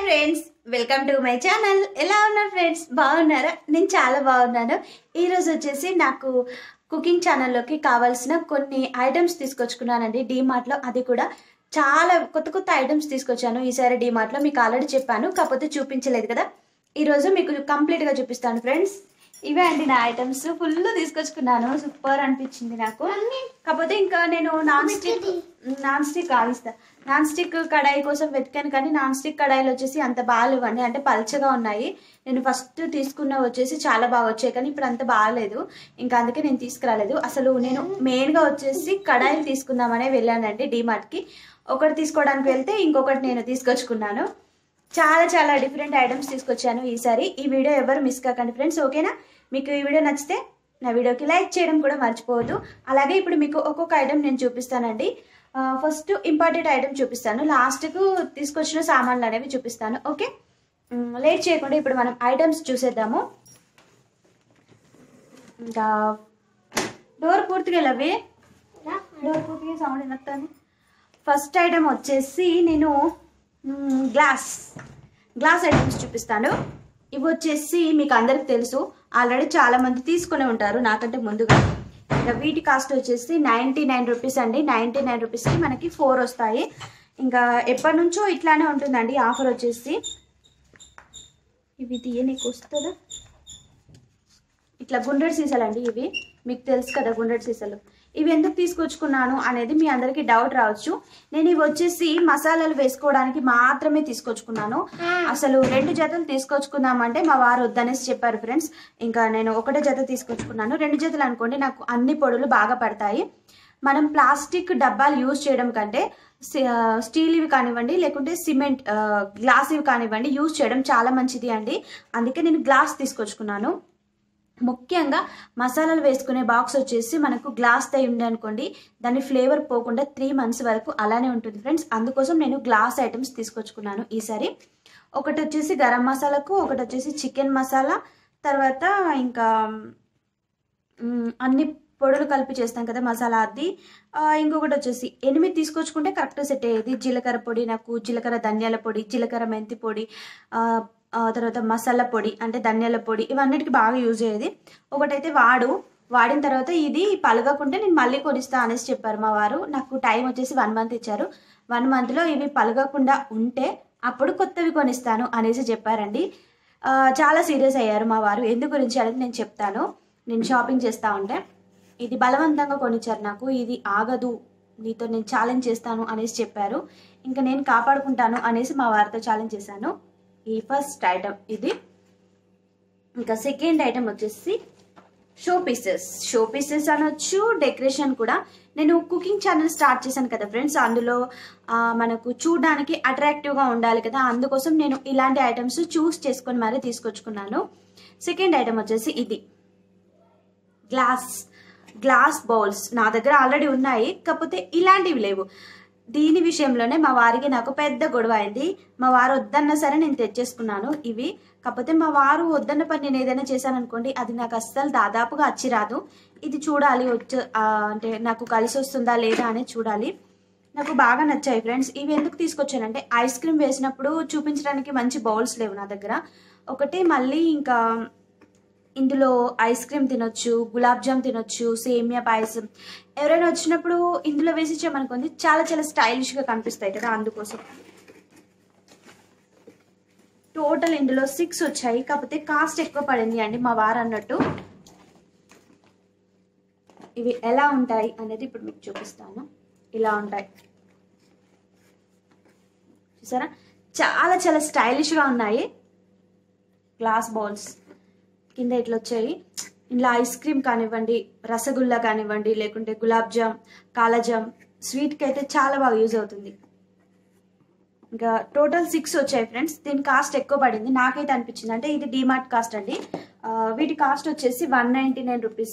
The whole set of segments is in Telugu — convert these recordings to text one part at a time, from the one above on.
friends welcome to my channel ఎలా ఉన్నారు ఫ్రెండ్స్ బాగున్నారా నేను చాలా బాగున్నాను ఈరోజు వచ్చేసి నాకు కుకింగ్ ఛానల్లోకి కావాల్సిన కొన్ని ఐటమ్స్ తీసుకొచ్చుకున్నానండి డీమార్ట్లో అది కూడా చాలా కొత్త కొత్త ఐటమ్స్ తీసుకొచ్చాను ఈసారి డీమార్ట్లో మీకు ఆల్రెడీ చెప్పాను కాకపోతే చూపించలేదు కదా ఈరోజు మీకు కంప్లీట్గా చూపిస్తాను ఫ్రెండ్స్ ఇవే అండి నా ఐటమ్స్ ఫుల్ తీసుకొచ్చుకున్నాను సూపర్ అనిపించింది నాకు కాకపోతే ఇంకా నేను నాన్ స్టిక్ నాన్ స్టిక్ ఆవిస్తా నాన్ స్టిక్ కడాయి కోసం వెతికాను కానీ నాన్ స్టిక్ కడాయిలు వచ్చేసి అంత బాగాలేవండి అంటే పల్చగా ఉన్నాయి నేను ఫస్ట్ తీసుకున్న వచ్చేసి చాలా బాగా వచ్చాయి కానీ ఇప్పుడు అంత బాగాలేదు ఇంకా అందుకే నేను తీసుకురాలేదు అసలు నేను మెయిన్గా వచ్చేసి కడాయిలు తీసుకుందామనే వెళ్ళానండి డీమార్ట్కి ఒకటి తీసుకోవడానికి వెళ్తే ఇంకొకటి నేను తీసుకొచ్చుకున్నాను చాలా చాలా డిఫరెంట్ ఐటమ్స్ తీసుకొచ్చాను ఈసారి ఈ వీడియో ఎవరు మిస్ కాకండి ఫ్రెండ్స్ ఓకేనా మీకు ఈ వీడియో నచ్చితే నా వీడియోకి లైక్ చేయడం కూడా మర్చిపోవద్దు అలాగే ఇప్పుడు మీకు ఒక్కొక్క ఐటమ్ నేను చూపిస్తానండి ఫస్ట్ ఇంపార్టెంట్ ఐటమ్ చూపిస్తాను లాస్ట్కు తీసుకొచ్చిన సామాన్లు అనేవి చూపిస్తాను ఓకే లేట్ చేయకుండా ఇప్పుడు మనం ఐటమ్స్ చూసేద్దాము ఇంకా డోర్ పూర్తిగా వెళ్ళవే డోర్ పూర్తిగా సౌండ్ వినొస్తుంది ఫస్ట్ ఐటమ్ వచ్చేసి నేను మ్, గ్లాస్ గ్లాస్ ఐటమ్స్ చూపిస్తాను ఇవి వచ్చేసి మీకు అందరికి తెలుసు ఆల్రెడీ చాలా మంది తీసుకునే ఉంటారు నాకంటే ముందుగా ఇంకా వీటి కాస్ట్ వచ్చేసి నైంటీ నైన్ రూపీస్ అండి నైంటీ నైన్ రూపీస్కి మనకి ఫోర్ వస్తాయి ఇంకా ఎప్పటి నుంచో ఇట్లానే ఉంటుందండి ఆఫర్ వచ్చేసి ఇవి తీయ నీకు వస్తుందా ఇట్లా గుండ్రెడ్ సీసాలు అండి ఇవి మీకు తెలుసు కదా గుండ్రెడ్ సీసాలు ఇవి ఎందుకు తీసుకొచ్చుకున్నాను అనేది మీ అందరికీ డౌట్ రావచ్చు నేను ఇవి వచ్చేసి మసాలాలు వేసుకోవడానికి మాత్రమే తీసుకొచ్చుకున్నాను అసలు రెండు జతలు తీసుకొచ్చుకుందామంటే మా వారు వద్దనేసి చెప్పారు ఫ్రెండ్స్ ఇంకా నేను ఒకటే జత తీసుకొచ్చుకున్నాను రెండు జతలు అనుకోండి నాకు అన్ని పొడులు బాగా పడతాయి మనం ప్లాస్టిక్ డబ్బాలు యూజ్ చేయడం కంటే సి- ఆ, స్టీల్ ఇవి కానివ్వండి లేకుంటే సిమెంట్ ఆ, గ్లాస్ ఇవి కానివ్వండి యూజ్ చేయడం చాలా మంచిది అండి అందుకే నేను గ్లాస్ తీసుకొచ్చుకున్నాను ముఖ్యంగా మసాలాలు వేసుకునే బాక్స్ వచ్చేసి మనకు గ్లాస్ తై ఉంది అనుకోండి దాని ఫ్లేవర్ పోకుండా త్రీ మంత్స్ వరకు అలానే ఉంటుంది ఫ్రెండ్స్ అందుకోసం నేను గ్లాస్ ఐటమ్స్ తీసుకొచ్చుకున్నాను ఈసారి ఒకటి వచ్చేసి గరం మసాలాకు ఒకటి వచ్చేసి చికెన్ మసాలా తర్వాత ఇంకా మ్, అన్ని పొడులు కలిపి చేస్తాం కదా మసాలా అది ఆ, ఇంకొకటి వచ్చేసి ఎనిమిది తీసుకొచ్చుకుంటే కరెక్ట్ సెట్ అయ్యేది జీలకర్ర పొడి నాకు జీలకర్ర ధనియాల పొడి జీలకర్ర మెంతి పొడి ఆ, ఆ తర్వాత మసాలా పొడి అంటే ధనియాల పొడి ఇవన్నిటికి బాగా యూజ్ అయ్యేది ఒకటైతే వాడు వాడిన తర్వాత ఇది పలగకుంటే నేను మళ్ళీ కొనిస్తా అనేసి చెప్పారు మా వారు నాకు టైం వచ్చేసి వన్ మంత్ ఇచ్చారు వన్ మంత్లో ఇవి పలగకుండా ఉంటే అప్పుడు కొత్తవి కొనిస్తాను అనేసి చెప్పారండి ఆ, చాలా సీరియస్ అయ్యారు మా వారు ఎందు గురించి అనేది నేను చెప్తాను నేను షాపింగ్ చేస్తూ ఉంటే ఇది బలవంతంగా కొనిచ్చారు నాకు ఇది ఆగదు నీతో నేను ఛాలెంజ్ చేస్తాను అనేసి చెప్పారు ఇంకా నేను కాపాడుకుంటాను అనేసి మా వారితో ఛాలెంజ్ చేశాను ఈ ఫస్ట్ ఐటమ్ ఇది ఇంకా సెకండ్ ఐటమ్ వచ్చేసి షో పీసెస్ షో పీసెస్ అనొచ్చు డెకరేషన్ కూడా నేను కుకింగ్ ఛానల్ స్టార్ట్ చేశాను కదా ఫ్రెండ్స్ అందులో ఆ, మనకు చూడడానికి అట్రాక్టివ్గా ఉండాలి కదా అందుకోసం నేను ఇలాంటి ఐటమ్స్ చూస్ చేసుకొని మరీ తీసుకొచ్చుకున్నాను సెకండ్ ఐటమ్ వచ్చేసి ఇది గ్లాస్ గ్లాస్ బౌల్స్ నా దగ్గర ఆల్రెడీ ఉన్నాయి కాకపోతే ఇలాంటివి లేవు దీని విషయంలోనే మా వారికి నాకు పెద్ద గొడవ అయింది మా వారు వద్దన్నా సరే నేను తెచ్చేసుకున్నాను ఇవి కాకపోతే మా వారు వద్దన్న పని నేను ఏదైనా చేశాను అనుకోండి అది నాకు అస్సలు దాదాపుగా వచ్చి రాదు ఇది చూడాలి వచ్చి ఆ, అంటే నాకు కలిసి వస్తుందా లేదా అనేది చూడాలి నాకు బాగా నచ్చాయి ఫ్రెండ్స్ ఇవి ఎందుకు తీసుకొచ్చానంటే ఐస్ క్రీమ్ వేసినప్పుడు చూపించడానికి మంచి బౌల్స్ లేవు నా దగ్గర ఒకటి మళ్ళీ ఇంకా ఇందులో ఐస్ క్రీమ్ తినొచ్చు గులాబ్ జామ్ తినొచ్చు సేమియా పాయసం ఎవరైనా వచ్చినప్పుడు ఇందులో వేసి ఇచ్చామనుకోండి చాలా చాలా స్టైలిష్గా కనిపిస్తాయి కదా అందుకోసం టోటల్ ఇందులో సిక్స్ వచ్చాయి కాకపోతే కాస్ట్ ఎక్కువ పడింది అండి మా వారు అన్నట్టు ఇవి ఎలా ఉంటాయి అనేది ఇప్పుడు మీకు చూపిస్తాను ఇలా ఉంటాయి చూసారా చాలా చాలా స్టైలిష్గా ఉన్నాయి గ్లాస్ బౌల్స్ కింద ఇట్లా వచ్చాయి ఇందులో ఐస్ క్రీమ్ కానివ్వండి రసగుల్లా కానివ్వండి లేకుంటే గులాబ్ జామ్ కాలాజామ్ స్వీట్కి అయితే చాలా బాగా యూజ్ అవుతుంది ఇంకా టోటల్ సిక్స్ వచ్చాయి ఫ్రెండ్స్ దీని కాస్ట్ ఎక్కువ పడింది నాకైతే అనిపించింది అంటే ఇది డిమార్ట్ కాస్ట్ అండి ఆ, వీటి కాస్ట్ వచ్చేసి one ninety nine rupees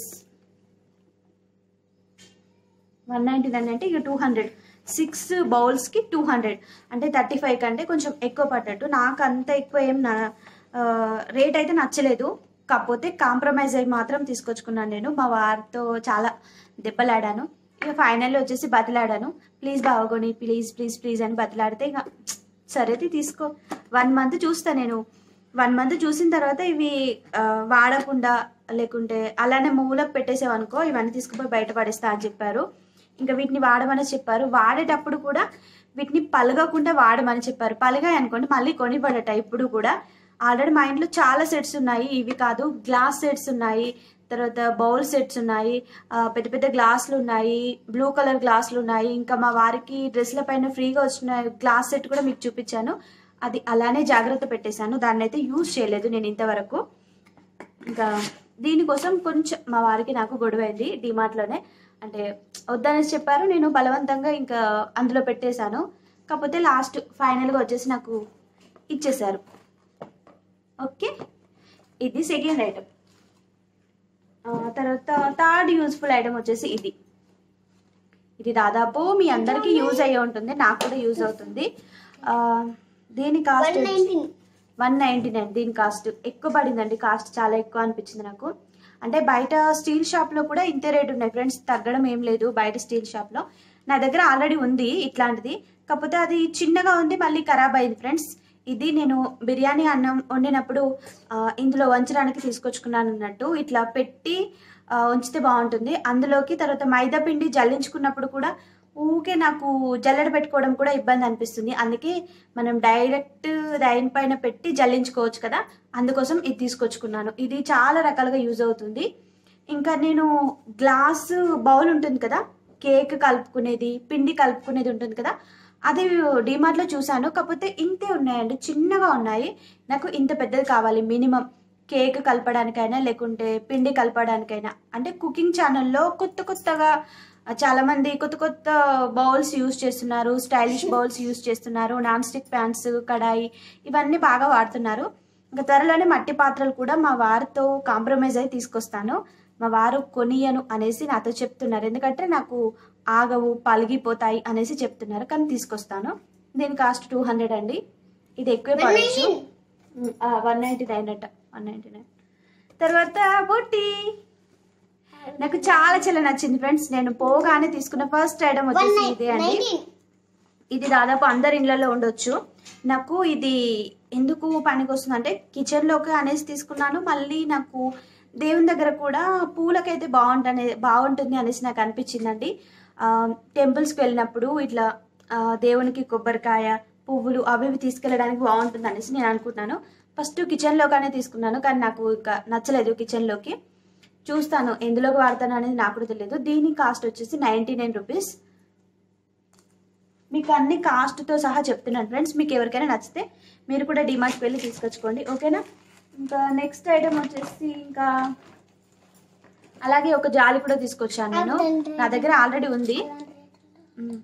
one ninety nine అంటే ఇక టూ హండ్రెడ్ సిక్స్ బౌల్స్కి టూ హండ్రెడ్ అంటే థర్టీ ఫైవ్ కంటే కొంచెం ఎక్కువ పడ్డట్టు నాకు అంత ఎక్కువ ఏం నా రేట్ అయితే నచ్చలేదు కాకపోతే కాంప్రమైజ్ అయ్యి మాత్రం తీసుకొచ్చుకున్నాను నేను మా వారితో చాలా దెబ్బలాడాను ఇక ఫైనల్లీ వచ్చేసి బతిలాడాను ప్లీజ్ బావగొని ప్లీజ్ ప్లీజ్ ప్లీజ్ అని బతిలాడితే ఇక సరే అయితే తీసుకో వన్ మంత్ చూస్తా నేను వన్ మంత్ చూసిన తర్వాత ఇవి ఆ, వాడకుండా లేకుంటే అలానే మూలకు పెట్టేసావనుకో ఇవన్నీ తీసుకుపోయి బయట పడేస్తా అని చెప్పారు ఇంకా వీటిని వాడమని చెప్పారు వాడేటప్పుడు కూడా వీటిని పలగకుండా వాడమని చెప్పారు పలిగాయి అనుకోండి మళ్ళీ కొనిపడట ఇప్పుడు కూడా ఆల్రెడీ మా ఇంట్లో చాలా సెట్స్ ఉన్నాయి ఇవి కాదు గ్లాస్ సెట్స్ ఉన్నాయి తర్వాత బౌల్ సెట్స్ ఉన్నాయి ఆ, పెద్ద పెద్ద గ్లాసులు ఉన్నాయి బ్లూ కలర్ గ్లాసులు ఉన్నాయి ఇంకా మా వారికి డ్రెస్ల పైన ఫ్రీగా వచ్చిన గ్లాస్ సెట్ కూడా మీకు చూపించాను అది అలానే జాగ్రత్త పెట్టేశాను దాన్ని అయితే యూజ్ చేయలేదు నేను ఇంతవరకు ఇంకా దీనికోసం కొంచెం మా వారికి నాకు గొడవ అయింది డిమార్ట్లోనే అంటే వద్దనేసి చెప్పారు నేను బలవంతంగా ఇంకా అందులో పెట్టేశాను కాకపోతే లాస్ట్ ఫైనల్గా వచ్చేసి నాకు ఇచ్చేశారు ఓకే ఇది సెకండ్ ఐటమ్ తర్వాత థర్డ్ యూస్ఫుల్ ఐటమ్ వచ్చేసి ఇది ఇది దాదాపు మీ అందరికీ యూజ్ అయ్యే ఉంటుంది నాకు కూడా యూజ్ అవుతుంది ఆ, దీని కాస్ట్ వన్ నైంటీ నైన్ దీని కాస్ట్ ఎక్కువ పడిందండి కాస్ట్ చాలా ఎక్కువ అనిపించింది నాకు అంటే బయట స్టీల్ షాప్లో కూడా ఇంతే రేట్ ఉన్నాయి ఫ్రెండ్స్ తగ్గడం ఏం లేదు బయట స్టీల్ షాప్లో నా దగ్గర ఆల్రెడీ ఉంది ఇట్లాంటిది కాకపోతే అది చిన్నగా ఉంది మళ్ళీ ఖరాబ్ అయింది ఫ్రెండ్స్ ఇది నేను బిర్యానీ అన్నం వండినప్పుడు ఆ, ఇందులో వంచడానికి తీసుకొచ్చుకున్నాను అన్నట్టు ఇట్లా పెట్టి ఆ, ఉంచితే బాగుంటుంది అందులోకి తర్వాత మైదా పిండి జల్లించుకున్నప్పుడు కూడా ఊకే నాకు జల్లెడ పెట్టుకోవడం కూడా ఇబ్బంది అనిపిస్తుంది అందుకే మనం డైరెక్ట్ దాని పైన పెట్టి జల్లించుకోవచ్చు కదా అందుకోసం ఇది తీసుకొచ్చుకున్నాను ఇది చాలా రకాలుగా యూజ్ అవుతుంది ఇంకా నేను గ్లాస్ బౌల్ ఉంటుంది కదా కేక్ కలుపుకునేది పిండి కలుపుకునేది ఉంటుంది కదా అది డిమార్ట్లో చూశాను కాకపోతే ఇంతే ఉన్నాయండి చిన్నగా ఉన్నాయి నాకు ఇంత పెద్దది కావాలి మినిమం కేక్ కలపడానికైనా లేకుంటే పిండి కలపడానికైనా అంటే కుకింగ్ ఛానల్లో కొత్త కొత్తగా చాలా మంది కొత్త కొత్త బౌల్స్ యూస్ చేస్తున్నారు స్టైలిష్ బౌల్స్ యూస్ చేస్తున్నారు నాన్ స్టిక్ ప్యాన్స్ కడాయి ఇవన్నీ బాగా వాడుతున్నారు ఇంకా త్వరలోనే మట్టి పాత్రలు కూడా మా వారితో కాంప్రమైజ్ అయి తీసుకొస్తాను మా వారు కొనియను అనేసి నాతో చెప్తున్నారు ఎందుకంటే నాకు ఆగవు పలిగిపోతాయి అనేసి చెప్తున్నారు కానీ తీసుకొస్తాను దీని కాస్ట్ టూ హండ్రెడ్ అండి ఇది ఎక్కువే పడచ్చు వన్ నైంటీ నైన్ అట వన్ నైంటీ నైన్ తర్వాత బొట్టి నాకు చాలా చాలా నచ్చింది ఫ్రెండ్స్ నేను పోగానే తీసుకున్న ఫస్ట్ ఐటమ్ వచ్చేసి ఇదే అండి ఇది దాదాపు అందరి ఇళ్ళలో ఉండొచ్చు నాకు ఇది ఎందుకు పనికి వస్తుంది అంటే కిచెన్లోకి అనేసి తీసుకున్నాను మళ్ళీ నాకు దేవుని దగ్గర కూడా పూలకైతే బాగుంటనే బాగుంటుంది అనేసి నాకు అనిపించిందండి ఆ, టెంపుల్స్కి వెళ్ళినప్పుడు ఇట్లా ఆ, దేవునికి కొబ్బరికాయ పువ్వులు అవి ఇవి తీసుకెళ్ళడానికి బాగుంటుంది అనేసి నేను అనుకుంటున్నాను ఫస్ట్ కిచెన్లోగానే తీసుకున్నాను కానీ నాకు ఇంకా నచ్చలేదు కిచెన్లోకి చూస్తాను ఎందులోకి వాడతాను అనేది నాకు కూడా తెలియదు దీని కాస్ట్ వచ్చేసి నైంటీ నైన్ రూపీస్ మీకు అన్ని కాస్ట్తో సహా చెప్తున్నాను ఫ్రెండ్స్ మీకు ఎవరికైనా నచ్చితే మీరు కూడా డిమార్ట్కి వెళ్ళి తీసుకొచ్చుకోండి ఓకేనా ఇంకా నెక్స్ట్ ఐటమ్ వచ్చేసి ఇంకా అలాగే ఒక జాలి కూడా తీసుకొచ్చాను నేను నా దగ్గర ఆల్రెడీ ఉంది ఉమ్,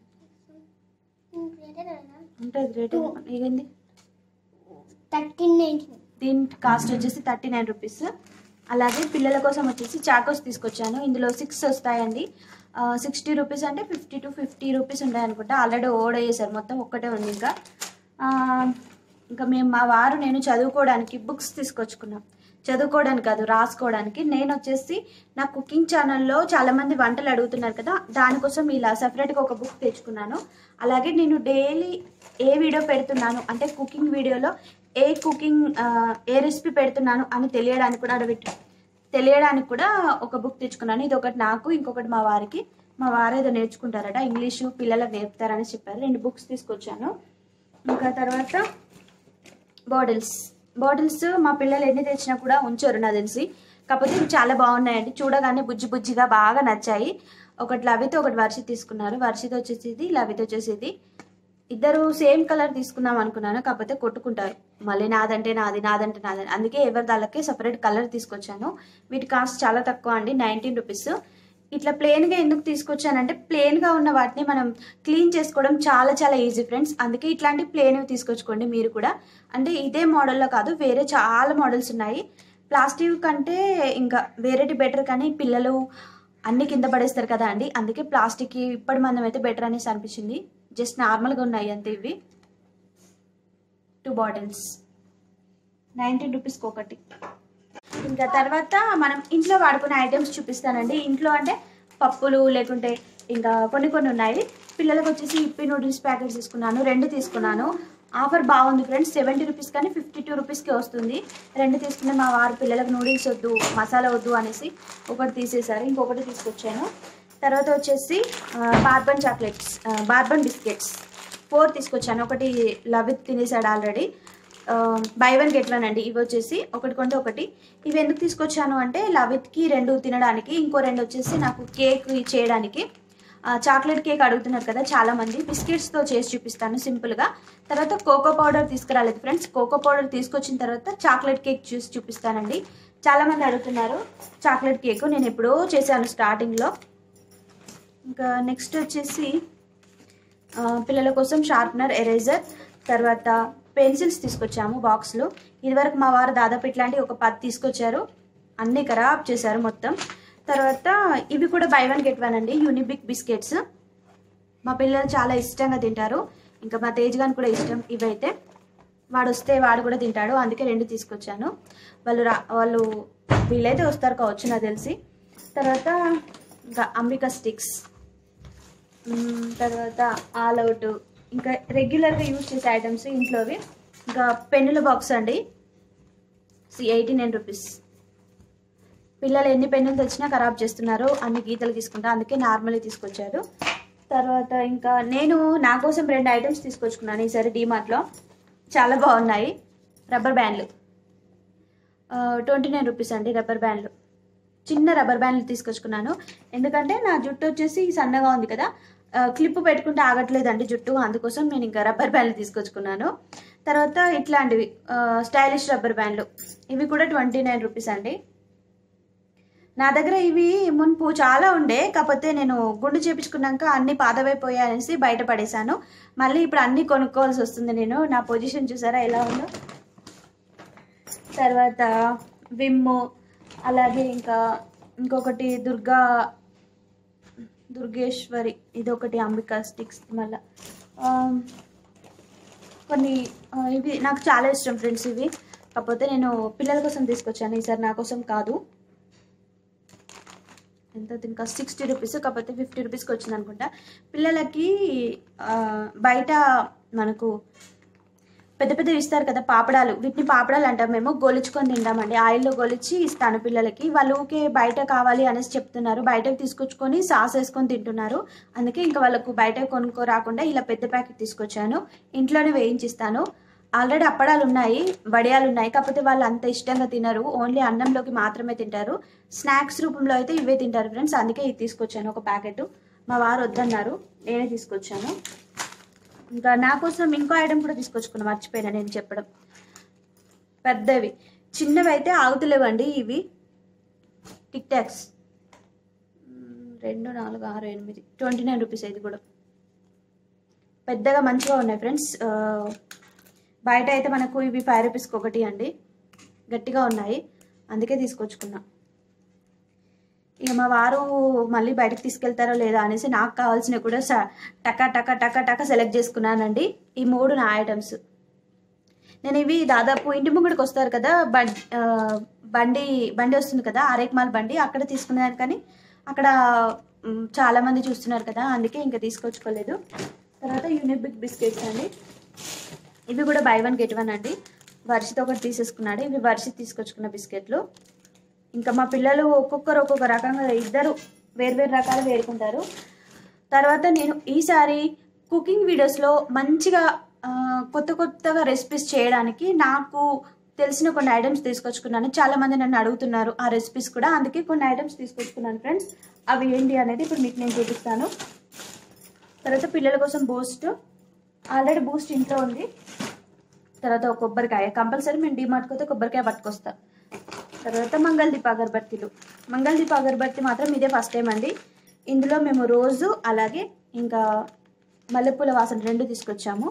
ఉంటుంది రేట్ ఇదేంది థర్టీన్ నైన్టీన్ దీని కాస్ట్ వచ్చేసి థర్టీ నైన్ రూపీస్ అలాగే పిల్లల కోసం వచ్చేసి చాకోస్ తీసుకొచ్చాను ఇందులో సిక్స్ వస్తాయండి సిక్స్టీ రూపీస్ అంటే ఫిఫ్టీ టు ఫిఫ్టీ రూపీస్ ఉంటాయి అనుకుంటా ఆల్రెడీ ఓడ చేశారు మొత్తం ఒక్కటే ఉంది ఇంకా ఆ, ఇంకా మేము మా వారు నేను చదువుకోవడానికి బుక్స్ తీసుకొచ్చుకున్నాం చదువుకోవడానికి కాదు రాసుకోవడానికి నేను వచ్చేసి నా కుకింగ్ ఛానల్లో చాలామంది వంటలు అడుగుతున్నారు కదా దానికోసం ఇలా సపరేట్గా ఒక బుక్ తెచ్చుకున్నాను అలాగే నేను డైలీ ఏ వీడియో పెడుతున్నాను అంటే కుకింగ్ వీడియోలో ఏ కుకింగ్ ఆ, ఏ రెసిపీ పెడుతున్నాను అని తెలియడానికి కూడా అడగట్టు తెలియడానికి కూడా ఒక బుక్ తెచ్చుకున్నాను ఇది ఒకటి నాకు ఇంకొకటి మా వారికి మా వారు ఏదో నేర్చుకుంటారట ఇంగ్లీషు పిల్లలకు నేర్పుతారని చెప్పారు రెండు బుక్స్ తీసుకొచ్చాను ఇంకా తర్వాత బాటిల్స్ బాటిల్స్ మా పిల్లలు ఎన్ని తెచ్చినా కూడా ఉంచారు నాకు తెలిసి కాకపోతే ఇవి చాలా బాగున్నాయండి చూడగానే బుజ్జి బుజ్జిగా బాగా నచ్చాయి ఒకటి లవిత ఒకటి వర్షిత్ తీసుకున్నారు వర్షిత్ వచ్చేసి ఇది లవిత వచ్చేసి ఇది ఇద్దరు సేమ్ కలర్ తీసుకుందాం అనుకున్నాను కాకపోతే కొట్టుకుంటారు మళ్ళీ నాదంటే నాది నాదంటే నాది అందుకే ఎవరి దాళ్ళకి సపరేట్ కలర్ తీసుకొచ్చాను వీటి కాస్ట్ చాలా తక్కువ అండి నైన్టీన్ రూపీస్ ఇట్లా ప్లెయిన్గా ఎందుకు తీసుకొచ్చానంటే ప్లెయిన్గా ఉన్న వాటిని మనం క్లీన్ చేసుకోవడం చాలా చాలా ఈజీ ఫ్రెండ్స్ అందుకే ఇట్లాంటి ప్లెయిన్ తీసుకొచ్చుకోండి మీరు కూడా అంటే ఇదే మోడల్లో కాదు వేరే చాలా మోడల్స్ ఉన్నాయి ప్లాస్టిక్ కంటే ఇంకా వేరేటి బెటర్ కానీ పిల్లలు అన్ని కింద పడేస్తారు కదా అండి అందుకే ప్లాస్టిక్ ఇప్పటి మందం అయితే బెటర్ అనేసి అనిపించింది జస్ట్ నార్మల్గా ఉన్నాయి అంతే ఇవి టూ బాటిల్స్ నైంటీన్ రూపీస్కి ఒకటి ఇంకా తర్వాత మనం ఇంట్లో వాడుకునే ఐటమ్స్ చూపిస్తానండి ఇంట్లో అంటే పప్పులు లేకుంటే ఇంకా కొన్ని కొన్ని ఉన్నాయి పిల్లలకు వచ్చేసి ఇప్పి నూడిల్స్ ప్యాకెట్స్ తీసుకున్నాను రెండు తీసుకున్నాను ఆఫర్ బాగుంది ఫ్రెండ్స్ సెవెంటీ రూపీస్ కానీ ఫిఫ్టీ టూ రూపీస్కి వస్తుంది రెండు తీసుకునే మా వారు పిల్లలకు నూడిల్స్ వద్దు మసాలా వద్దు అనేసి ఒకటి తీసేశారు ఇంకొకటి తీసుకొచ్చాను తర్వాత వచ్చేసి bourbon chocolates bourbon biscuits four తీసుకొచ్చాను ఒకటి లవిత్ తినేసాడు already buy one get one అండి ఇవి వచ్చేసి ఒకటి కొంటే ఒకటి ఇవి ఎందుకు తీసుకొచ్చాను అంటే లవిత్కి రెండు తినడానికి ఇంకో రెండు వచ్చేసి నాకు కేక్ చేయడానికి ఆ, చాక్లెట్ కేక్ అడుగుతున్నారు కదా చాలా మంది బిస్కెట్స్తో చేసి చూపిస్తాను సింపుల్గా తర్వాత కోకో పౌడర్ తీసుకురాలేదు ఫ్రెండ్స్ కోకో పౌడర్ తీసుకొచ్చిన తర్వాత చాక్లెట్ కేక్ చూసి చూపిస్తానండి చాలా మంది అడుగుతున్నారు చాక్లెట్ కేక్ నేను ఎప్పుడో చేశాను స్టార్టింగ్లో ఇంకా నెక్స్ట్ వచ్చేసి ఆ, పిల్లల కోసం షార్ప్నర్ ఎరేజర్ తర్వాత పెన్సిల్స్ తీసుకొచ్చాము బాక్స్లో ఇదివరకు మా వారు దాదాపు ఇట్లాంటి ఒక పది తీసుకొచ్చారు అన్నీ ఖరాబ్ చేశారు మొత్తం తర్వాత ఇవి కూడా బై వన్ గెట్ వన్ అండి యూనిబిక్ బిస్కెట్స్ మా పిల్లలు చాలా ఇష్టంగా తింటారు ఇంకా మా తేజ్ గాని కూడా ఇష్టం ఇవైతే వాడు వస్తే వాడు కూడా తింటాడు అందుకే రెండు తీసుకొచ్చాను వాళ్ళు రా వాళ్ళు వీలైతే వస్తారు కావచ్చు నాకు తెలిసి తర్వాత ఇంకా అంబికా స్టిక్స్ మ్మ్, తర్వాత ఆల్ అవుట్ ఇంకా రెగ్యులర్గా యూజ్ చేసే ఐటమ్స్ ఇంట్లోవి ఇంకా పెన్నుల బాక్స్ అండి సి ఎయిటీ నైన్ రూపీస్ పిల్లలు ఎన్ని పెన్నులు తెచ్చినా ఖరాబ్ చేస్తున్నారు అన్ని గీతలు తీసుకుంటా అందుకే నార్మల్గా తీసుకొచ్చారు తర్వాత ఇంకా నేను నా కోసం రెండు ఐటమ్స్ తీసుకొచ్చుకున్నాను ఈసారి డీమార్ట్లో చాలా బాగున్నాయి రబ్బర్ బ్యాండ్లు ట్వంటీ నైన్ రూపీస్ అండి రబ్బర్ బ్యాండ్లు చిన్న రబ్బర్ బ్యాండ్లు తీసుకొచ్చుకున్నాను ఎందుకంటే నా జుట్టు వచ్చేసి సన్నగా ఉంది కదా ఆ, క్లిప్ పెట్టుకుంటే ఆగట్లేదండి జుట్టు అందుకోసం నేను ఇంకా రబ్బర్ బ్యాండ్లు తీసుకొచ్చుకున్నాను తర్వాత ఇట్లాంటివి ఆ, స్టైలిష్ రబ్బర్ బ్యాండ్లు ఇవి కూడా ట్వంటీ నైన్ రూపీస్ అండి నా దగ్గర ఇవి మున్పు చాలా ఉండే కాకపోతే నేను గుండు చేపించుకున్నాక అన్ని పాతవైపోయాయనేసి బయట పడేశాను మళ్ళీ ఇప్పుడు అన్ని కొనుక్కోవాల్సి వస్తుంది నేను నా పొజిషన్ చూసారా ఎలా ఉందో తర్వాత విమ్ము అలాగే ఇంకా ఇంకొకటి దుర్గా దుర్గేశ్వరి ఇది ఒకటి అంబికా స్టిక్స్ మళ్ళా ఆ, కొన్ని ఆ, ఇవి నాకు చాలా ఇష్టం ఫ్రెండ్స్ ఇవి కాకపోతే నేను పిల్లల కోసం తీసుకొచ్చాను ఈసారి నా కోసం కాదు ఎంత ఇంకా సిక్స్టీ రూపీస్ కాకపోతే ఫిఫ్టీ రూపీస్కి వచ్చింది అనుకుంటా పిల్లలకి ఆ, బయట మనకు పెద్ద పెద్దవి ఇస్తారు కదా పాపడాలు వీటిని పాపడాలు అంటాం మేము గొలుచుకొని తింటామండి ఆయిల్లో గొలిచి ఇస్తాను పిల్లలకి వాళ్ళు ఊకే బయట కావాలి అనేసి చెప్తున్నారు బయటకు తీసుకొచ్చుకొని సాస్ వేసుకొని తింటున్నారు అందుకే ఇంకా వాళ్ళకు బయట కొనుక్కో రాకుండా ఇలా పెద్ద ప్యాకెట్ తీసుకొచ్చాను ఇంట్లోనే వేయించిస్తాను ఆల్రెడీ అప్పడాలు ఉన్నాయి వడియాలు ఉన్నాయి కాకపోతే వాళ్ళు అంత ఇష్టంగా తినరు ఓన్లీ అన్నంలోకి మాత్రమే తింటారు స్నాక్స్ రూపంలో అయితే ఇవే తింటారు ఫ్రెండ్స్ అందుకే ఇది తీసుకొచ్చాను ఒక ప్యాకెట్ మా వారు వద్దన్నారు నేనే తీసుకొచ్చాను ఇంకా నా కోసం ఇంకో ఐటమ్ కూడా తీసుకొచ్చుకున్నా మర్చిపోయినా నేను చెప్పడం పెద్దవి చిన్నవి అయితే ఆగుతలేవండి ఇవి టిక్ టాక్స్ మ్మ్, రెండు నాలుగు ఆరు ఎనిమిది ట్వంటీ నైన్ రూపీస్ ఇది కూడా పెద్దగా మంచిగా ఉన్నాయి ఫ్రెండ్స్ ఆ, బయట అయితే మనకు ఇవి ఫైవ్ రూపీస్కి ఒకటి అండి గట్టిగా ఉన్నాయి అందుకే తీసుకొచ్చుకున్నా ఇక మా వారు మళ్ళీ బయటకు తీసుకెళ్తారో లేదా అనేసి నాకు కావాల్సినవి కూడా స- టక టక టక టక సెలెక్ట్ చేసుకున్నానండి ఈ మూడు నా ఐటమ్స్ నేను ఇవి దాదాపు ఇంటి ముంగడికి వస్తారు కదా బం- ఆ, బండి బండి వస్తుంది కదా అరేక్మాల్ బండి అక్కడ తీసుకున్నాను కానీ అక్కడ మ్, చాలా మంది చూస్తున్నారు కదా అందుకే ఇంకా తీసుకొచ్చుకోలేదు తర్వాత యూనిబిక్ బిస్కెట్స్ అండి ఇవి కూడా బై వన్ గెట్ వన్ అండి వర్షిత్ ఒకటి తీసేసుకున్నాడు ఇవి వర్షిత్ తీసుకొచ్చుకున్న బిస్కెట్లు ఇంకా మా పిల్లలు ఒక్కొక్కరు ఒక్కొక్క రకంగా ఇద్దరు వేర్వేరు రకాలు వేరుకుంటారు తర్వాత నేను ఈసారి కుకింగ్ వీడియోస్లో మంచిగా ఆ, కొత్త కొత్తగా రెసిపీస్ చేయడానికి నాకు తెలిసిన కొన్ని ఐటమ్స్ తీసుకొచ్చుకున్నాను చాలా మంది నన్ను అడుగుతున్నారు ఆ రెసిపీస్ కూడా అందుకే కొన్ని ఐటమ్స్ తీసుకొచ్చుకున్నాను ఫ్రెండ్స్ అవి ఏంటి అనేది ఇప్పుడు మీకు నేను చూపిస్తాను తర్వాత పిల్లల కోసం బూస్ట్ ఆల్రెడీ బూస్ట్ ఇంట్లో ఉంది తర్వాత ఒక కొబ్బరికాయ కంపల్సరీ మేము డిమార్ట్కి పోతే కొబ్బరికాయ పట్టుకొస్తా తర్వాత మంగళదీప అగరబత్తీలు మంగళదీప అగరబత్తి మాత్రం ఇదే ఫస్ట్ టైం అండి ఇందులో మేము రోజు అలాగే ఇంకా మల్లెపూల వాసన రెండు తీసుకొచ్చాము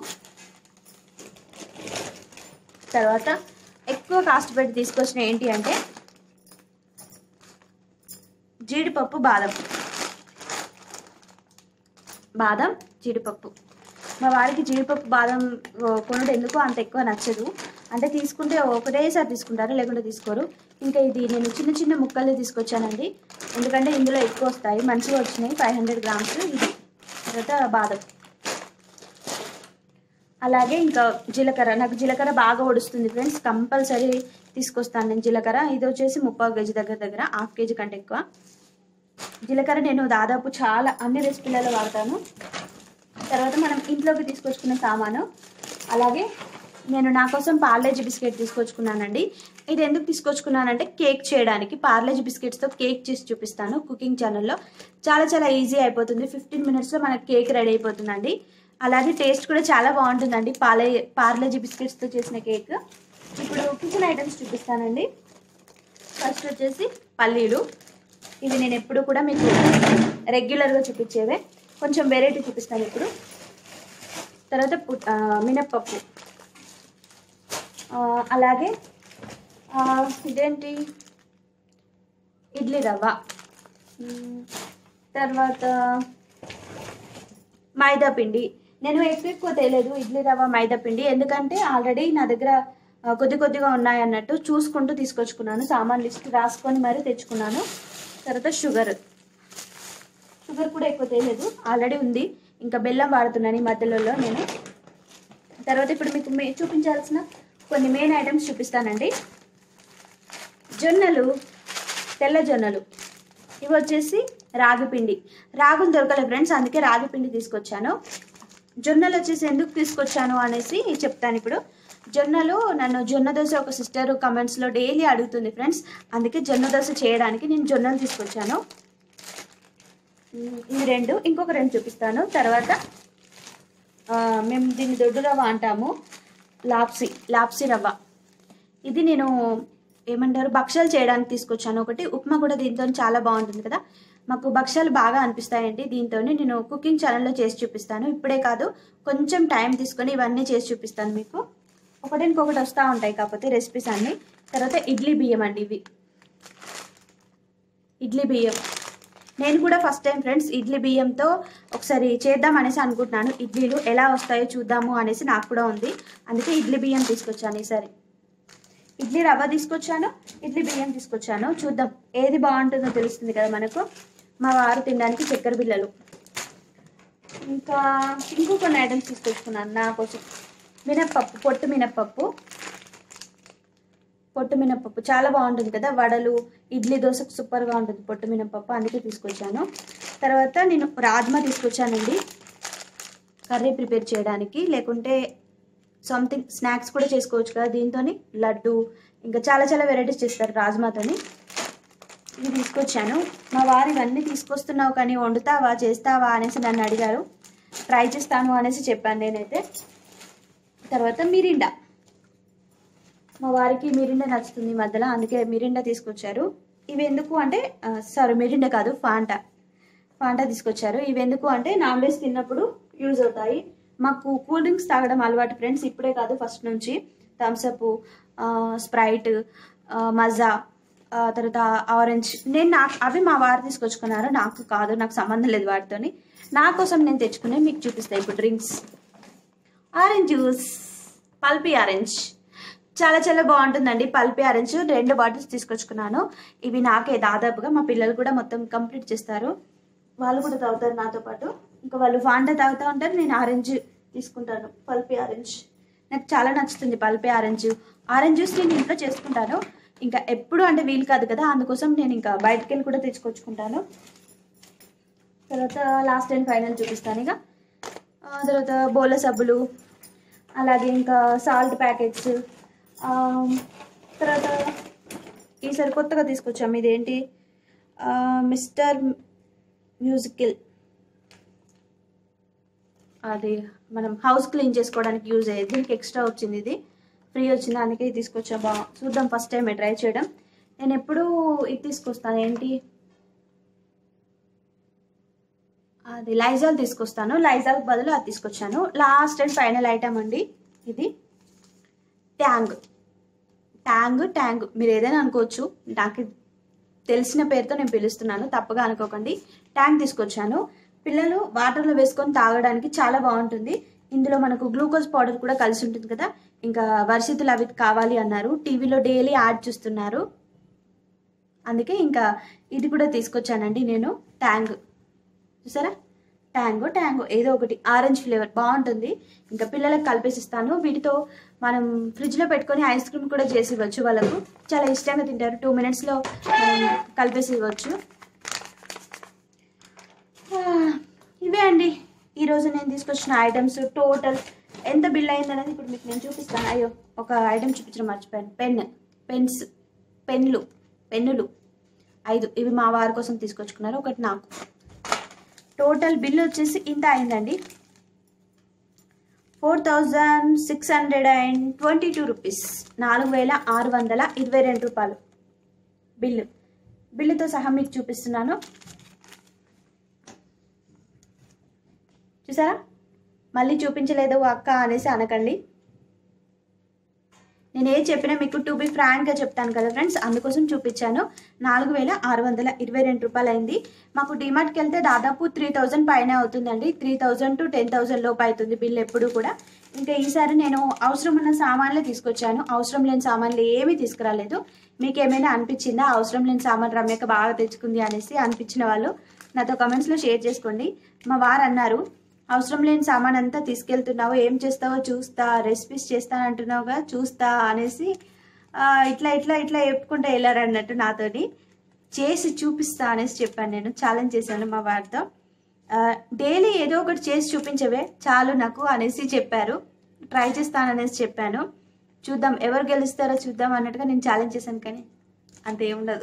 తర్వాత ఎక్కువ కాస్ట్ పెట్టి తీసుకొచ్చిన ఏంటి అంటే జీడిపప్పు బాదం బాదం జీడిపప్పు మా వారికి జీడిపప్పు బాదం ఓ, కొనుడు ఎందుకో అంత ఎక్కువ నచ్చదు అంటే తీసుకుంటే ఒకటేసారి తీసుకుంటారు లేకుంటే తీసుకోరు ఇంకా ఇది నేను చిన్న చిన్న ముక్కలు తీసుకొచ్చానండి ఎందుకంటే ఇందులో ఎక్కువ వస్తాయి మంచిగా వచ్చినాయి ఫైవ్ హండ్రెడ్ గ్రామ్స్ ఇది తర్వాత బాదం అలాగే ఇంకా జీలకర్ర నాకు జీలకర్ర బాగా ఒడుస్తుంది ఫ్రెండ్స్ కంపల్సరీ తీసుకొస్తాను నేను జీలకర్ర ఇది వచ్చేసి ముప్పావు కేజీ దగ్గర దగ్గర హాఫ్ కేజీ కంటే ఎక్కువ జీలకర్ర నేను దాదాపు చాలా అన్ని రెసిపీలలో వాడతాను తర్వాత మనం ఇంట్లోకి తీసుకొచ్చుకున్న సామాను అలాగే నేను నా కోసం పార్లేజీ బిస్కెట్ తీసుకొచ్చుకున్నానండి ఇది ఎందుకు తీసుకొచ్చుకున్నానంటే కేక్ చేయడానికి పార్లేజీ బిస్కెట్స్తో కేక్ చేసి చూపిస్తాను కుకింగ్ ఛానల్లో చాలా చాలా ఈజీ అయిపోతుంది ఫిఫ్టీన్ మినిట్స్లో మనకి కేక్ రెడీ అయిపోతుందండి అలాగే టేస్ట్ కూడా చాలా బాగుంటుందండి పాలే పార్లేజీ బిస్కెట్స్తో చేసిన కేక్ ఇప్పుడు కిచెన్ ఐటమ్స్ చూపిస్తానండి ఫస్ట్ వచ్చేసి పల్లీలు ఇవి నేను ఎప్పుడు కూడా మీకు రెగ్యులర్గా చూపించేవే కొంచెం వెరైటీ చూపిస్తాను ఇప్పుడు తర్వాత పు- ఆ, మినప్పప్పు ఆ, అలాగే ఆ, ఇదేంటి ఇడ్లీ రవ్వ మ్, తర్వాత మైదా పిండి నేను ఎక్కువ ఎక్కువ తేలేదు ఇడ్లీ రవ్వ మైదా పిండి ఎందుకంటే ఆల్రెడీ నా దగ్గర ఆ, కొద్ది కొద్దిగా ఉన్నాయి అన్నట్టు చూసుకుంటూ తీసుకొచ్చుకున్నాను సామాన్ లిస్ట్ రాసుకొని మరీ తెచ్చుకున్నాను తర్వాత షుగర్ షుగర్ కూడా ఎక్కువ తేలేదు ఆల్రెడీ ఉంది ఇంకా బెల్లం వాడుతున్నాను ఈ మధ్యలో నేను తర్వాత ఇప్పుడు మీకు మే చూపించాల్సిన కొన్ని మెయిన్ ఐటమ్స్ చూపిస్తానండి జొన్నలు తెల్ల జొన్నలు ఇవి వచ్చేసి రాగి పిండి రాగులు దొరకలేదు ఫ్రెండ్స్ అందుకే రాగి పిండి తీసుకొచ్చాను జొన్నలు వచ్చేసి ఎందుకు తీసుకొచ్చాను అనేసి చెప్తాను ఇప్పుడు జొన్నలు నన్ను జొన్న దోశ ఒక సిస్టర్ కమెంట్స్లో డైలీ అడుగుతుంది ఫ్రెండ్స్ అందుకే జొన్న దోశ చేయడానికి నేను జొన్నలు తీసుకొచ్చాను ఉమ్, ఇవి రెండు ఇంకొక రెండు చూపిస్తాను తర్వాత ఆ, మేము దీన్ని దొడ్డు రవ్వ అంటాము లాప్సీ లాప్సీ రవ్వ ఇది నేను ఏమంటారు భక్ష్యాలు చేయడానికి తీసుకొచ్చాను ఒకటి ఉప్మా కూడా దీంతో చాలా బాగుంటుంది కదా మాకు భక్ష్యాలు బాగా అనిపిస్తాయండి దీంతో నేను కుకింగ్ ఛానల్లో చేసి చూపిస్తాను ఇప్పుడే కాదు కొంచెం టైం తీసుకొని ఇవన్నీ చేసి చూపిస్తాను మీకు ఒకటి ఇంకొకటి వస్తూ ఉంటాయి కాకపోతే రెసిపీస్ అన్నీ తర్వాత ఇడ్లీ బియ్యం అండి ఇవి ఇడ్లీ బియ్యం నేను కూడా ఫస్ట్ టైం ఫ్రెండ్స్ ఇడ్లీ బియ్యంతో ఒకసారి చేద్దాం అనేసి అనుకుంటున్నాను ఇడ్లీలు ఎలా వస్తాయో చూద్దాము అనేసి నాకు కూడా ఉంది అందుకే ఇడ్లీ బియ్యం తీసుకొచ్చాను ఈసారి ఇడ్లీ రవ్వ తీసుకొచ్చాను ఇడ్లీ బియ్యం తీసుకొచ్చాను చూద్దాం ఏది బాగుంటుందో తెలుస్తుంది కదా మనకు మా వారు తినడానికి చక్కెర బిళ్ళలు ఇంకా ఇంకో కొన్ని ఐటమ్స్ తీసుకొచ్చుకున్నాను నా కోసం మినప్పప్పు పొట్టు మినప్పప్పు పొట్టు మినప్పప్పు చాలా బాగుంటుంది కదా వడలు ఇడ్లీ దోశకు సూపర్గా ఉంటుంది పొట్టు మినప్పప్పు అందుకే తీసుకొచ్చాను తర్వాత నేను రాజ్మా తీసుకొచ్చానండి కర్రీ ప్రిపేర్ చేయడానికి లేకుంటే సంథింగ్ స్నాక్స్ కూడా చేసుకోవచ్చు కదా దీంతో లడ్డు ఇంకా చాలా చాలా వెరైటీస్ చేస్తారు రాజ్మాతోని ఇవి తీసుకొచ్చాను మా వారు ఇవన్నీ తీసుకొస్తున్నావు కానీ వండుతావా చేస్తావా అనేసి నన్ను అడిగారు ట్రై చేస్తాను అనేసి చెప్పాను నేనైతే తర్వాత మిరిండా మా వారికి మిరిండా నచ్చుతుంది ఈ మధ్యలో అందుకే మిరిండా తీసుకొచ్చారు ఇవి ఎందుకు అంటే సారీ మిరిండా కాదు ఫాంటా ఫాంటా తీసుకొచ్చారు ఇవి ఎందుకు అంటే నాన్ వెజ్ తిన్నప్పుడు యూజ్ అవుతాయి మాకు కూల్ డ్రింక్స్ తాగడం అలవాటు ఫ్రెండ్స్ ఇప్పుడే కాదు ఫస్ట్ నుంచి థమ్స్అప్ స్ప్రైట్ మజా ఆ, తర్వాత ఆరెంజ్ నేను నాకు అవి మా వారు తీసుకొచ్చుకున్నారు నాకు కాదు నాకు సంబంధం లేదు వాటితోని నా కోసం నేను తెచ్చుకునే మీకు చూపిస్తాను ఇప్పుడు drinks orange juice pulpy orange చాలా చాలా బాగుంటుందండి పల్పీ ఆరెంజ్ రెండు బాటిల్స్ తీసుకొచ్చుకున్నాను ఇవి నాకే దాదాపుగా మా పిల్లలు కూడా మొత్తం కంప్లీట్ చేస్తారు వాళ్ళు కూడా తాగుతారు నాతో పాటు ఇంకా వాళ్ళు ఫాంటా తాగుతూ ఉంటారు నేను ఆరెంజ్ తీసుకుంటాను పల్పీ ఆరెంజ్ నాకు చాలా నచ్చుతుంది పల్పీ ఆరెంజ్ ఆరెంజ్ జ్యూస్ నేను ఇంట్లో చేసుకుంటాను ఇంకా ఎప్పుడు అంటే వీలు కాదు కదా అందుకోసం నేను ఇంకా బయటకు వెళ్ళి కూడా తెచ్చుకొచ్చుకుంటాను తర్వాత లాస్ట్ అండ్ ఫైనల్ చూపిస్తాను ఇక ఆ తర్వాత బోల సబ్బులు అలాగే ఇంకా సాల్ట్ ప్యాకెట్స్ తర్వాత ఈసారి కొత్తగా తీసుకొచ్చాము ఇదేంటి ఆ, మిస్టర్ మ్యూజికల్ అది మనం హౌస్ క్లీన్ చేసుకోవడానికి యూజ్ అయ్యేది దీనికి ఎక్స్ట్రా వచ్చింది ఇది ఫ్రీ వచ్చింది అందుకే ఇది తీసుకొచ్చా బా చూద్దాం ఫస్ట్ టైం ట్రై చేయడం నేను ఎప్పుడు ఇది తీసుకొస్తాను ఏంటి అది లైజాల్ తీసుకొస్తాను లైజాల్ బదులు అది తీసుకొచ్చాను లాస్ట్ అండ్ ఫైనల్ ఐటమ్ అండి ఇది ట్యాంగ్ ట్యాంగ్ ట్యాంగ్ మీరు ఏదైనా అనుకోవచ్చు నాకు తెలిసిన పేరుతో నేను పిలుస్తున్నాను తప్పగా అనుకోకండి ట్యాంక్ తీసుకొచ్చాను పిల్లలు వాటర్లో వేసుకొని తాగడానికి చాలా బాగుంటుంది ఇందులో మనకు గ్లూకోజ్ పౌడర్ కూడా కలిసి ఉంటుంది కదా ఇంకా వర్షితులు అవి కావాలి అన్నారు టీవీలో డైలీ యాడ్ చూస్తున్నారు అందుకే ఇంకా ఇది కూడా తీసుకొచ్చానండి నేను ట్యాంగ్ చూసారా ట్యాంగో ట్యాంగో ఏదో ఒకటి ఆరెంజ్ ఫ్లేవర్ బాగుంటుంది ఇంకా పిల్లలకు కలిపేసిస్తాను వీటితో మనం ఫ్రిడ్జ్లో పెట్టుకొని ఐస్ క్రీమ్ కూడా చేసి ఇవ్వచ్చు వాళ్ళకు చాలా ఇష్టంగా తింటారు టూ మినిట్స్లో మనం కలిపేసి ఇవ్వచ్చు ఆ, ఇవే అండి ఈరోజు నేను తీసుకొచ్చిన ఐటమ్స్ టోటల్ ఎంత బిల్ అయిందనేది ఇప్పుడు మీకు నేను చూపిస్తాను అయ్యో ఒక ఐటమ్ చూపించడం మర్చిపోయాను పెన్ పెన్స్ పెన్లు పెన్నులు ఐదు ఇవి మా వారి కోసం తీసుకొచ్చుకున్నారు ఒకటి నాకు టోటల్ బిల్ వచ్చేసి ఇంత అయిందండి four thousand six hundred and twenty two rupees నాలుగు వేల ఆరు వందల ఇరవై రెండు రూపాయలు బిల్లు బిల్లుతో సహా మీకు చూపిస్తున్నాను చూసారా మళ్ళీ చూపించలేదు అక్క అనేసి అనకండి నేను ఏది చెప్పినా మీకు టు బి ఫ్రాంక్గా చెప్తాను కదా ఫ్రెండ్స్ అందుకోసం చూపించాను నాలుగు వేల ఆరు వందల ఇరవై రెండు రూపాయలు అయింది మాకు డిమార్ట్కి వెళ్తే దాదాపు త్రీ థౌజండ్ పైన అవుతుందండి three thousand to ten thousand లోపు అవుతుంది బిల్ ఎప్పుడు కూడా ఇంకా ఈసారి నేను అవసరం ఉన్న సామాన్లే తీసుకొచ్చాను అవసరం లేని సామాన్లు ఏమీ తీసుకురాలేదు మీకు ఏమైనా అనిపించిందా అవసరం లేని సామాన్ రమ్యక బాగా తెచ్చుకుంది అనేసి అనిపించిన వాళ్ళు నాతో కమెంట్స్లో షేర్ చేసుకోండి మా వారు అన్నారు అవసరం లేని సామాన్ అంతా తీసుకెళ్తున్నావు ఏం చేస్తావో చూస్తా రెసిపీస్ చేస్తానంటున్నావుగా చూస్తా అనేసి ఆ, ఇట్లా ఇట్లా ఇట్లా చెప్పుకుంటూ వెళ్ళారు అన్నట్టు నాతోని చేసి చూపిస్తా అనేసి చెప్పాను నేను ఛాలెంజ్ చేశాను మా వారితో డైలీ ఏదో ఒకటి చేసి చూపించవే చాలు నాకు అనేసి చెప్పారు ట్రై చేస్తాననేసి చెప్పాను చూద్దాం ఎవరు గెలుస్తారో చూద్దాం అన్నట్టుగా నేను ఛాలెంజ్ చేశాను కానీ అంత ఏముండదు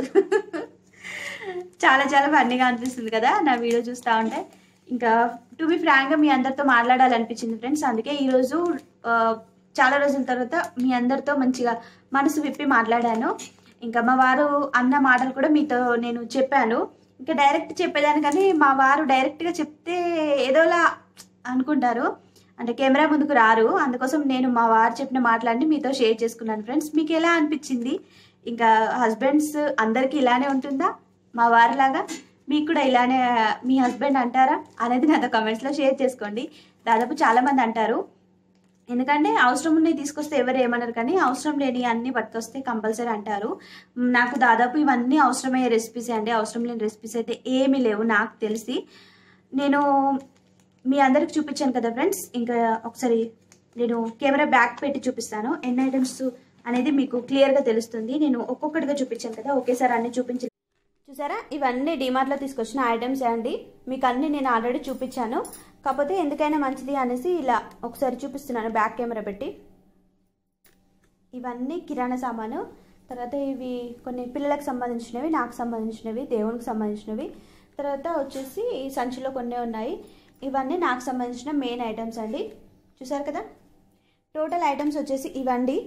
చాలా చాలా ఫన్నీగా అనిపిస్తుంది కదా నా వీడియో చూస్తూ ఉంటే ఇంకా టు బి ఫ్రాంక్గా మీ అందరితో మాట్లాడాలనిపించింది ఫ్రెండ్స్ అందుకే ఈరోజు ఆ, చాలా రోజుల తర్వాత మీ అందరితో మంచిగా మనసు విప్పి మాట్లాడాను ఇంకా మా వారు అన్న మాటలు కూడా మీతో నేను చెప్పాను ఇంకా డైరెక్ట్ చెప్పేదానికని మా వారు డైరెక్ట్గా చెప్తే ఏదోలా అనుకుంటారు అంటే కెమెరా ముందుకు రారు అందుకోసం నేను మా వారు చెప్పిన మాటలన్నీ మీతో షేర్ చేసుకున్నాను ఫ్రెండ్స్ మీకు ఎలా అనిపించింది ఇంకా హస్బెండ్స్ అందరికీ ఇలానే ఉంటుందా మా వారిలాగా మీకు కూడా ఇలానే మీ హస్బెండ్ అంటారా అనేది నాతో కమెంట్స్లో షేర్ చేసుకోండి దాదాపు చాలామంది అంటారు ఎందుకంటే అవసరం ఉన్నవి తీసుకొస్తే ఎవరు ఏమన్నారు కానీ అవసరం లేని అన్ని పట్టుకొస్తే కంపల్సరీ అంటారు మ్, నాకు దాదాపు ఇవన్నీ అవసరమయ్యే రెసిపీస్ అండి అవసరం లేని రెసిపీస్ అయితే ఏమీ లేవు నాకు తెలిసి నేను మీ అందరికి చూపించాను కదా ఫ్రెండ్స్ ఇంకా ఒకసారి నేను కెమెరా బ్యాక్ పెట్టి చూపిస్తాను ఎన్ని ఐటమ్స్ అనేది మీకు క్లియర్గా తెలుస్తుంది నేను ఒక్కొక్కటిగా చూపించాను కదా ఒకేసారి అన్ని చూపించి చూసారా ఇవన్నీ డిమార్ట్లో తీసుకొచ్చిన ఐటమ్స్ అండి మీకు అన్ని నేను ఆల్రెడీ చూపించాను కాకపోతే ఎందుకైనా మంచిది అనేసి ఇలా ఒకసారి చూపిస్తున్నాను బ్యాక్ కెమెరా పెట్టి ఇవన్నీ కిరాణా సామాను తర్వాత ఇవి కొన్ని పిల్లలకు సంబంధించినవి నాకు సంబంధించినవి దేవునికి సంబంధించినవి తర్వాత వచ్చేసి ఈ సంచిలో కొన్ని ఉన్నాయి ఇవన్నీ నాకు సంబంధించిన మెయిన్ ఐటమ్స్ అండి చూసారు కదా టోటల్ ఐటమ్స్ వచ్చేసి ఇవండి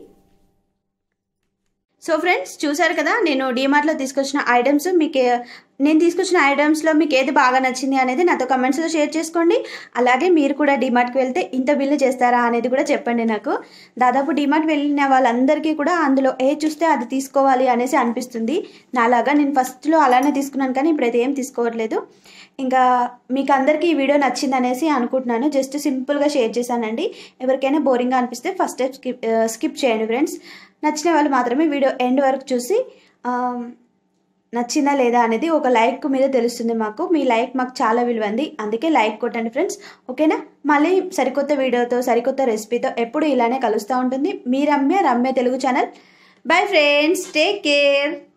సో ఫ్రెండ్స్ చూసారు కదా నేను డీమార్ట్లో తీసుకొచ్చిన ఐటమ్స్ మీకు ఏ- నేను తీసుకొచ్చిన ఐటమ్స్లో మీకు ఏది బాగా నచ్చింది అనేది నాతో కమెంట్స్లో షేర్ చేసుకోండి అలాగే మీరు కూడా డీమార్ట్కి వెళ్తే ఇంత బిల్లు చేస్తారా అనేది కూడా చెప్పండి నాకు దాదాపు డీమార్ట్ వెళ్ళిన వాళ్ళందరికీ కూడా అందులో ఏ చూస్తే అది తీసుకోవాలి అనేసి అనిపిస్తుంది నాలాగా నేను ఫస్ట్లో అలానే తీసుకున్నాను కానీ ఇప్పుడైతే ఏం తీసుకోవట్లేదు ఇంకా మీకు అందరికీ ఈ వీడియో నచ్చింది అనేసి అనుకుంటున్నాను జస్ట్ సింపుల్గా షేర్ చేశానండి ఎవరికైనా బోరింగ్గా అనిపిస్తే ఫస్ట్ స్టెప్ స్కిప్ స్కిప్ చేయండి ఫ్రెండ్స్ నచ్చిన వాళ్ళు మాత్రమే వీడియో ఎండ్ వరకు చూసి ఆ, నచ్చిందా లేదా అనేది ఒక లైక్ మీద తెలుస్తుంది మాకు మీ లైక్ మాకు చాలా విలువంది అందుకే లైక్ కొట్టండి ఫ్రెండ్స్ ఓకేనా మళ్ళీ సరికొత్త వీడియోతో సరికొత్త రెసిపీతో ఎప్పుడు ఇలానే కలుస్తూ ఉంటుంది మీ Ramya Ramya Telugu channel bye friends take care